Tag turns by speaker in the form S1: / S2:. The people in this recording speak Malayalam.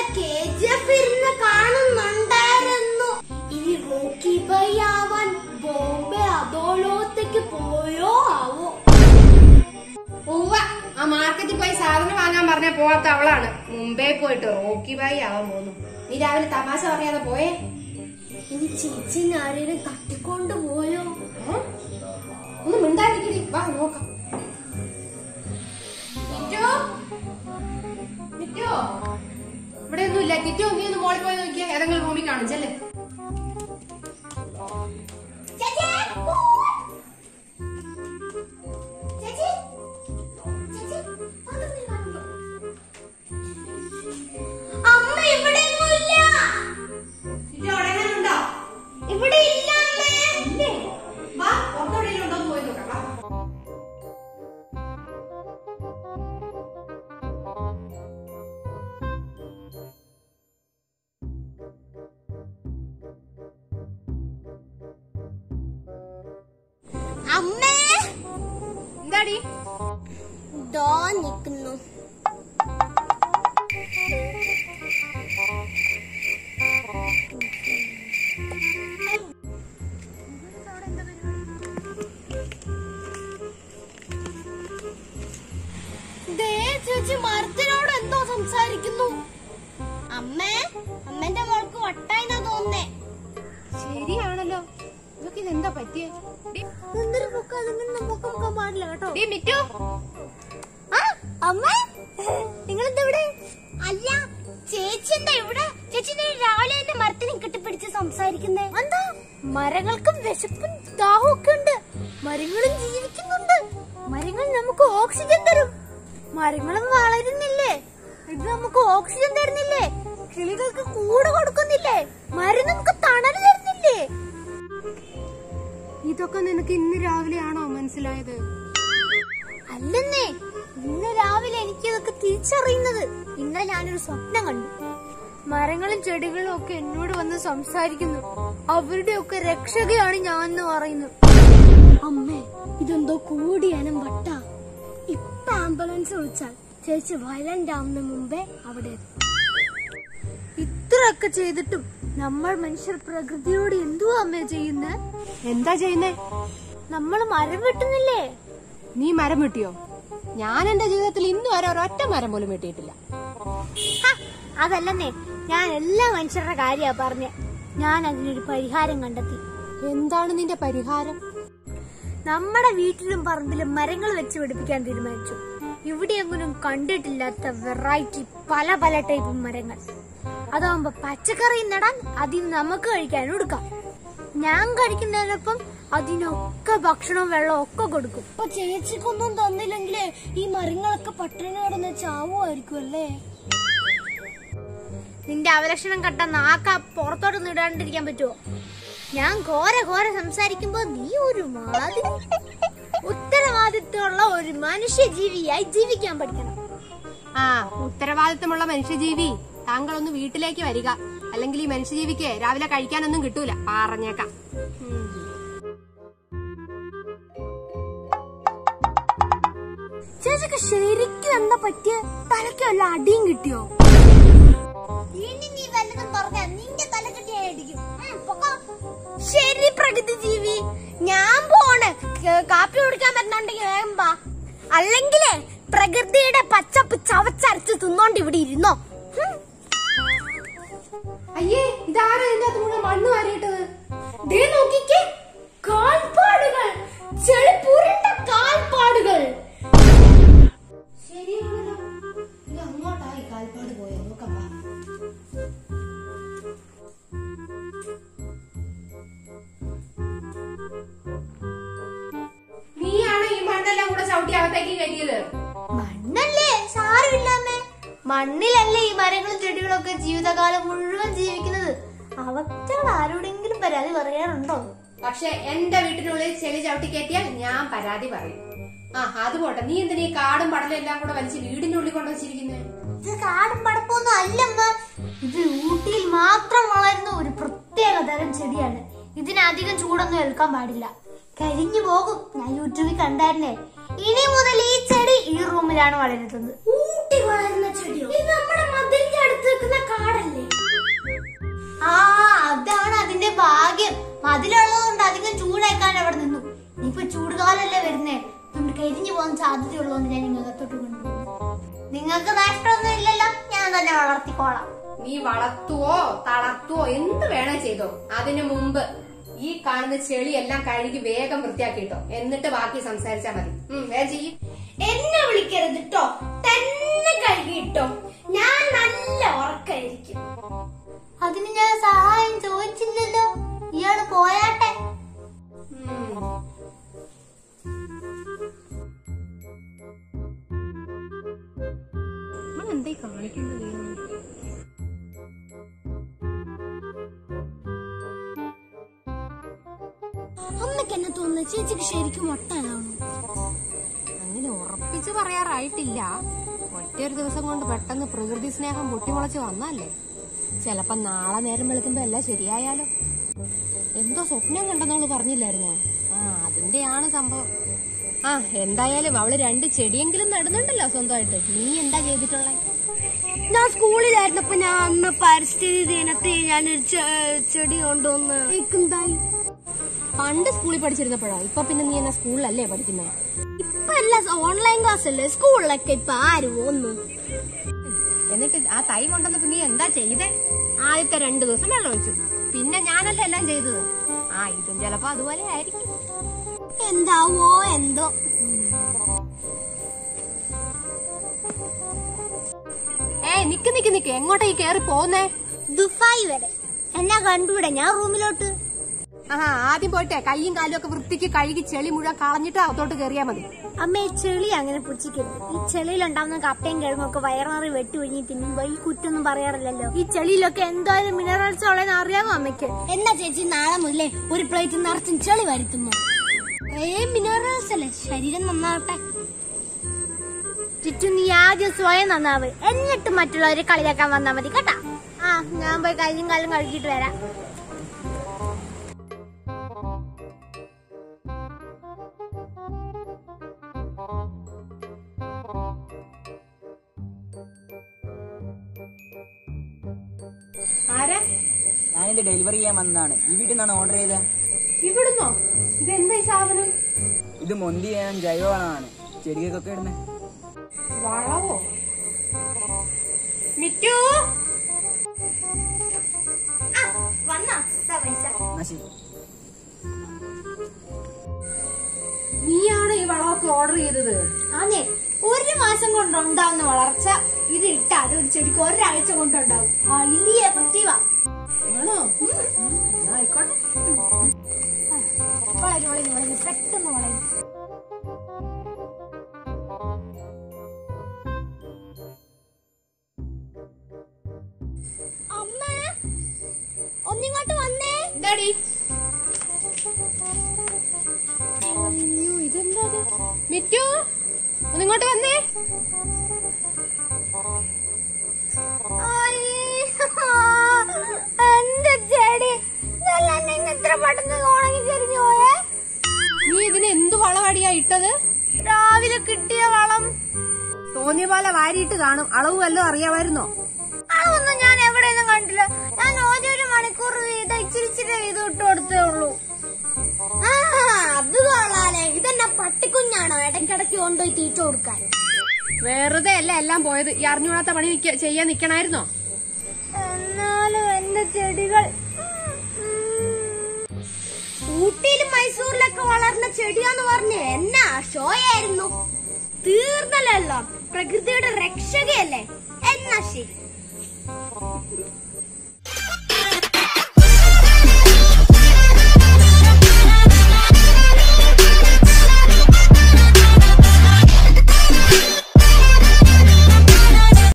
S1: കെ ജി എഫ് ഇരുന്ന് കാണുന്നുണ്ടായിരുന്നു ഇനി റോക്കി ബൈ ആവാൻ ബോംബെ അതോലോത്തേക്ക് പോയോ ആവോ
S2: ഉവ്വ ആ മാർക്കറ്റിൽ പോയി സാധനം വാങ്ങാൻ പറഞ്ഞ പോവാത്ത അവളാണ് മുംബൈ പോയിട്ട് റോക്കി ബായി ആവാൻ പോകുന്നു നീ രാവിലെ തമാശ പറയാതെ പോയേ
S1: ഇനി ചേച്ചിനെ ആരെയും തട്ടിക്കൊണ്ട് പോയോ
S2: ഏ? ഒന്ന് മിണ്ടാതിരിക്കടി വാ നോക്കാം കിറ്റോ? കിറ്റോ? ഇവിടെ ഒന്നുമില്ല കിറ്റോ നീ ഒന്ന് മോളിൽ പോയി നോക്കിയാ ഏതെങ്കിലും റൂമിൽ കാണും ചെല്ലേ
S1: അമ്മ ഇവിടെ ഒന്നുമില്ല
S2: കിറ്റോ അവിടെ എങ്ങാനും ഉണ്ടോ
S1: ഇവിടെ ഇല്ല അമ്മേ
S2: ഇല്ലേ വാ പുറത്തെവിടെയെങ്കിലും ഉണ്ടോ എന്ന് പോയി നോക്കാം വാ
S1: അമ്മേ
S2: എന്താടി
S1: ദോ നിക്കുന്നു ദേ ചേച്ചി മരത്തിനോട് എന്തോ സംസാരിക്കുന്നു അമ്മേ അമ്മന്റെ മോൾക്ക് വട്ടായിന്നാ തോന്നുന്നേ
S2: ശരിയാണല്ലോ ഇതൊക്കെ ഇതെന്താ പറ്റിയേ ഡി-
S1: എന്തൊരു പൊക്കം അതിങ്ങനെ നമുക്ക് നോക്കാൻ പാടില്ല കേട്ടോ
S2: ഡി മിറ്റു
S1: ആ, അമ്മ നിങ്ങൾ എന്താ ഇവിടെ അല്ല ചേച്ചി എന്താ ഇവിടെ ചേച്ചി ദേ രാവിലെ തന്നെ മരത്തിനെ കെട്ടിപ്പിടിച്ച് സംസാരിക്കുന്നേ എന്താ മരങ്ങൾക്കും വിശപ്പും ദാഹവും ഒക്കെ ഉണ്ട് മരങ്ങളും ജീവിക്കുന്നുണ്ട് മരങ്ങൾ നമുക്ക് ഓക്സിജൻ തരും മരങ്ങളും വളരുന്നില്ലേ ഇത് നമുക്ക് ഓക്സിജൻ തരുന്നില്ലേ കിളികൾക്ക് കൂട് കൊടുക്കുന്നില്ലേ മരം നമുക്ക് തണൽ തരുന്നില്ലേ
S2: ഇതൊക്കെ നിനക്ക് ഇന്ന് രാവിലെയാണോ മനസ്സിലായത്
S1: അല്ലെന്നേ ഇന്ന് രാവിലെ എനിക്ക് ഇതൊക്കെ തിരിച്ചറിയുന്നത് ഇന്നലെ ഞാനൊരു സ്വപ്നം കണ്ടു മരങ്ങളും ചെടികളും ഒക്കെ എന്നോട് വന്ന് സംസാരിക്കുന്നു അവരുടെ ഒക്കെ രക്ഷകയാണ് ഞാൻ എന്ന് പറയുന്നു അമ്മേ ഇതെന്തോ കൂടിയാനും വട്ട ഇപ്പൊ ആംബുലൻസ് വിളിച്ചാൽ ചേച്ചി വയലന്റ് ആവുന്ന മുമ്പേ അവിടെ എത്തും. ഇത്രയൊക്കെ ചെയ്തിട്ടും നമ്മൾ മനുഷ്യർ പ്രകൃതിയോട് എന്തുവാ അമ്മേ ചെയ്യുന്നത്
S2: എന്താ ചെയ്യുന്നേ
S1: നമ്മൾ മരം വെട്ടുന്നില്ലേ
S2: നീ മരം വെട്ടിയോ ഞാൻ എന്റെ ജീവിതത്തിൽ ഇന്ന് വരെ ഒരൊറ്റ മരം പോലും വെട്ടിയിട്ടില്ല
S1: ഹ, അതല്ലെന്നേ ഞാൻ എല്ലാ മനുഷ്യരുടെ കാര്യാ പറഞ്ഞ ഞാൻ അതിനൊരു പരിഹാരം കണ്ടെത്തി
S2: എന്താണ് നിന്റെ പരിഹാരം
S1: നമ്മുടെ വീട്ടിലും പറമ്പിലും മരങ്ങൾ വെച്ച് പിടിപ്പിക്കാൻ തീരുമാനിച്ചു ഇവിടെയെങ്കിലും കണ്ടിട്ടില്ലാത്ത വെറൈറ്റി പല പല ടൈപ്പ് മരങ്ങൾ അതാവുമ്പോ പച്ചക്കറി നടാൻ അതിന് നമുക്ക് കഴിക്കാനും എടുക്കാം ഞാൻ കഴിക്കുന്നതിനൊപ്പം അതിനൊക്കെ ഭക്ഷണവും വെള്ളവും ഒക്കെ കൊടുക്കും അപ്പൊ ചേച്ചിക്കൊന്നും തന്നില്ലെങ്കിലേ ഈ മരങ്ങളൊക്കെ പട്ടിണി കിടന്ന് ചാവുമായിരിക്കും അല്ലേ നിന്റെ അവലക്ഷണം കട്ട നാക്ക പുറത്തോട്ടൊന്നും ഇടാണ്ടിരിക്കാൻ പറ്റുമോ ഞാൻ ഘോര ഘോര സംസാരിക്കുമ്പോ നീ ഒരു മാതിരി ഉത്തരവാദിത്വമുള്ള ഒരു മനുഷ്യജീവിയായി ജീവിക്കാൻ പഠിക്കണം
S2: ആ ഉത്തരവാദിത്തമുള്ള മനുഷ്യജീവി താങ്കൾ ഒന്ന് വീട്ടിലേക്ക് വരിക അല്ലെങ്കിൽ ഈ മനുഷ്യജീവിക്ക് രാവിലെ കഴിക്കാനൊന്നും കിട്ടൂല പറഞ്ഞേക്കാം ഉം.
S1: ചേച്ചിക്ക് ശരിക്കും എന്താ പറ്റിയ തലയ്ക്ക് വല്ല അടിയും കിട്ടിയോ ഇനി നീ വല്ലതും പറഞ്ഞ നിന്റെ തല കിട്ടിയായിരിക്കും ശരി പ്രകൃതി ജീവി ഞാൻ പോണ് ക- കാപ്പി കുടിക്കാൻ പറ്റുന്നുണ്ടെങ്കിൽ വേഗം വാ അല്ലെങ്കിലേ പ്രകൃതിയുടെ പച്ചപ്പ് ചവച്ചരച്ച് തിന്നോണ്ട് ഇവിടെ ഇരുന്നോ ഹും.
S2: അയ്യേ ഇതാരാ ഇതിന്റെ അകത്ത് മുഴുവൻ മണ്ണ് വാരിയിട്ടത്
S1: ദേ നോക്കിക്കേ കാൽപ്പാടുകൾ ചെളിപ്പുരണ്ട കാൽപ്പാടുകൾ
S2: ശരിയാണല്ലോ ഇത് അങ്ങോട്ടായി കാൽപ്പാട് പോയോ നോക്കാം വാ. നീയാണ് ഈ മണ്ണെല്ലാം കൂടെ ചവിട്ടി അകത്തേക്ക് കയറ്റിയത്
S1: മണ്ണല്ലേ സാരമില്ലാമേ മണ്ണിലല്ലേ ഈ മരങ്ങളും ചെടികളും ഒക്കെ ജീവിതകാലം മുഴുവൻ ജീവിക്കുന്നത് അവറ്റകൾ ആരോടെങ്കിലും പരാതി പറയാറുണ്ടോ
S2: പക്ഷെ എന്റെ വീട്ടിനുള്ളിൽ ചെളി ചവിട്ടി കയറ്റിയാൽ ഞാൻ പരാതി പറയും ആ അത് പോട്ടെ നീ എന്തിനാ ഈ കാടും പടലും എല്ലാം കൂടെ വലിച്ച് വീടിന്റെ ഉള്ളിൽ കൊണ്ടുവച്ചിരിക്കുന്നത്
S1: ഇത് കാടും പടപ്പൊന്നും അല്ലമ്മ ഇത് ഊട്ടിയിൽ മാത്രം വളരുന്ന ഒരു പ്രത്യേക തരം ചെടിയാണ് ഇതിനധികം ചൂടൊന്നും ഏൽക്കാൻ പാടില്ല കരിഞ്ഞു പോകും ഞാൻ യൂട്യൂബിൽ കണ്ടായിരുന്നേ ഇനി മുതൽ ഈ ചെടി ഈ റൂമിലാണ് വളരുന്നത് ഊട്ടി വളരുന്ന ചെടിയോ ഇത് നമ്മുടെ മതിലിന്റെ അടുത്ത് നിൽക്കുന്ന കാട് തരുന്നേ നമ്മുടെ കരിഞ്ഞു പോകാൻ സാധ്യതയുള്ളതുകൊണ്ട് ഞാൻ ഇങ്ങകത്തോട്ട് കൊണ്ടുപോകും നിങ്ങൾക്ക് നഷ്ടമൊന്നും ഇല്ലല്ലോ ഞാൻ തന്നെ വളർത്തിക്കോളാം
S2: നീ വളർത്തുവോ തളർത്തുവോ എന്ത് വേണേ ചെയ്തോ അതിനു മുമ്പ് ഈ കാണുന്ന ചെളി എല്ലാം കഴുകി വേഗം വൃത്തിയാക്കിട്ടോ എന്നിട്ട് ബാക്കി സംസാരിച്ചാ മതി ഉം, വേഗം ചെയ്യ്
S1: എന്നെ വിളിക്കരുത് കേട്ടോ തന്നെ കഴുകിട്ടോ ഞാൻ നല്ല ഉറക്കായിരിക്കും അതിന് ഞാൻ സഹായം ചോദിച്ചില്ലല്ലോ ഇയാള് പോയാട്ടെ
S2: ഉം. നമ്മളെന്തേ കാണിക്കുന്നത്
S1: അമ്മയ്ക്ക് എന്നെ തോന്നുന്നു ചേച്ചിക്ക് ശരിക്കും ഒട്ടനാണോ
S2: അങ്ങനെ ഉറപ്പിച്ച് പറയാറായിട്ടില്ല ഒറ്റയൊരു ദിവസം കൊണ്ട് പെട്ടെന്ന് പ്രകൃതി സ്നേഹം പൊട്ടിമുളച്ച് വന്നല്ലേ ചെലപ്പോ നാളെ നേരം വെളുക്കുമ്പോ എല്ലാം ശരിയായാലോ എന്തോ സ്വപ്നം കണ്ടെന്നോള് പറഞ്ഞില്ലായിരുന്നോ ആ അതിന്റെയാണ് സംഭവം ആ എന്തായാലും അവള് രണ്ട് ചെടിയെങ്കിലും നടുന്നുണ്ടല്ലോ സ്വന്തമായിട്ട് നീ എന്താ ചെയ്തിട്ടുള്ളേ
S1: ഞാൻ സ്കൂളിലായിരുന്നപ്പോ ഞാൻ അന്ന് പരിസ്ഥിതി ദിനത്തിൽ ഞാനൊരു ചെ- ചെടി കൊണ്ടുവന്ന് വെക്കുന്നതായി
S2: പണ്ട് സ്കൂളിൽ പഠിച്ചിരുന്നപ്പോഴോ ഇപ്പൊ പിന്നെ നീ എന്നാ സ്കൂളിലല്ലേ പഠിക്കുന്നത്
S1: ഇപ്പൊ എല്ലാം ഓൺലൈൻ ക്ലാസ് അല്ലേ സ്കൂളിലൊക്കെ ഇപ്പൊ ആര് പോന്നു
S2: എന്നിട്ട് ആ തൈ കൊണ്ടുവന്നിട്ട് നീ എന്താ ചെയ്തേ ആദ്യത്തെ രണ്ടു ദിവസം വെള്ളം ഒഴിച്ചു പിന്നെ ഞാനല്ലേ എല്ലാം ചെയ്തത് ആ ഇതും ചിലപ്പോ അതുപോലെ ആയിരിക്കും
S1: എന്താവോ എന്തോ
S2: ഏയ് നിക്ക് നിക്ക് നിക്ക് എങ്ങോട്ടാ ഈ കേറി പോന്നേ
S1: ദുബായ് വരെ എന്നാ കണ്ടുവിടെ ഞാൻ റൂമിലോട്ട്
S2: ആഹാ ആദ്യം പോയിട്ടെ കൈയും കാലും ഒക്കെ വൃത്തിക്ക് കഴുകി ചെളി മുഴുവൻ കളഞ്ഞിട്ട് അകത്തോട്ട് കയറിയാ മതി
S1: അമ്മ ഈ ചെളി അങ്ങനെ പുച്ഛിക്കരുത് ഈ ചെളിയിലുണ്ടാവുന്ന കപ്പയും കിഴങ്ങും ഒക്കെ വയറുമാറി വെട്ടി ഒഴിഞ്ഞ് തിന്നുമ്പോ ഈ കുറ്റൊന്നും പറയാറില്ലല്ലോ ഈ ചെളിയിലൊക്കെ എന്തായാലും മിനറൽസ് ഉള്ളതെന്ന് അറിയാമോ അമ്മയ്ക്ക് എന്നാ ചേച്ചി നാളെ മുതലേ ഒരു പ്ലേറ്റ് നിറച്ചും ചെളി വരുത്തുന്നു ഏ മിനറൽസ് അല്ലേ ശരീരം നന്നാവട്ടെ ചുറ്റും നീ ആദ്യം സ്വയം നന്നാവ് എന്നിട്ട് മറ്റുള്ളവരെ കളിയാക്കാൻ വന്നാ മതി കേട്ടാ ആ ഞാൻ പോയി കയ്യും കാലും കഴുകിയിട്ട് വരാം
S2: ആരാ
S3: ഞാനിത് ഡെലിവറി ചെയ്യാൻ വന്നതാണ് ഈ വീട്ടിൽ നിന്നാണ് ഓർഡർ ചെയ്തത്
S2: ഇവിടുന്നോ ഇതെന്താ ഈ സാധനം
S3: ഇത് മൊന്തി ചെയ്യാൻ ജൈവവളമാണ് ചെടികൾക്കൊക്കെ ഇടുന്നത്
S2: വളവോ മിറ്റു
S1: വന്നാ പൈസ
S3: എന്നാ ശരി
S2: നീയാണ് ഈ വളമൊക്കെ ഓർഡർ ചെയ്തത്
S1: ആന്നേ ഒരു മാസം കൊണ്ടുണ്ടാവുന്ന വളർച്ച ഇത് ഇട്ടാൽ ഒരു ചെടിക്ക് ഒരാഴ്ച കൊണ്ടുണ്ടാവും ആ ഇല്ലേ എഫക്റ്റീവാ
S2: ആണോ എന്നാ ആയിക്കോട്ടെ
S1: വളരും വളരും വളരും പെട്ടെന്ന് വളരും അമ്മ ഒന്നിങ്ങോട്ട് വന്നേ
S2: എന്താടി
S1: അയ്യോ ഇതെന്താ
S2: മിറ്റു ഒന്നിങ്ങോട്ട് വന്നേ
S1: എന്റെ ചെടി ഇതെല്ലാം നിങ്ങൾ ഇത്ര പെട്ടെന്ന് ഉണങ്ങി കരിഞ്ഞു പോയേ
S2: നീ ഇതിന് എന്ത് വളവടിയാ ഇട്ടത്
S1: രാവിലെ കിട്ടിയ വളം
S2: തോന്നിയ പോലെ വാരിയിട്ട് കാണും അളവ് വല്ലതും അറിയാമായിരുന്നോ
S1: അതൊന്നും ഞാൻ എവിടെയൊന്നും കണ്ടില്ല ഞാൻ ഓരോരോ മണിക്കൂർ വീതം ഇച്ചിരി ഇച്ചിരി വീതം ഇട്ട് കൊടുത്തേ ഉള്ളൂ ആ അത് കൊള്ളാലേ ഇതെന്നാ പട്ടിക്കുഞ്ഞാണോ ഇടയ്ക്കിടയ്ക്ക് കൊണ്ടുപോയി തീറ്റ കൊടുക്കാൻ
S2: വെറുതെ അല്ല എല്ലാം പോയത് ഈ അറിഞ്ഞുകൂടാത്ത പണി നിക്ക- ചെയ്യാൻ നിക്കണായിരുന്നോ
S1: എന്നാലും എന്റെ ചെടികൾ ഊട്ടിയിലും മൈസൂരിലൊക്കെ വളർന്ന ചെടിയാന്ന് പറഞ്ഞ എന്നാ ഷോയായിരുന്നു തീർന്നല്ലോ പ്രകൃതിയുടെ രക്ഷകയല്ലേ എന്നാ ശരി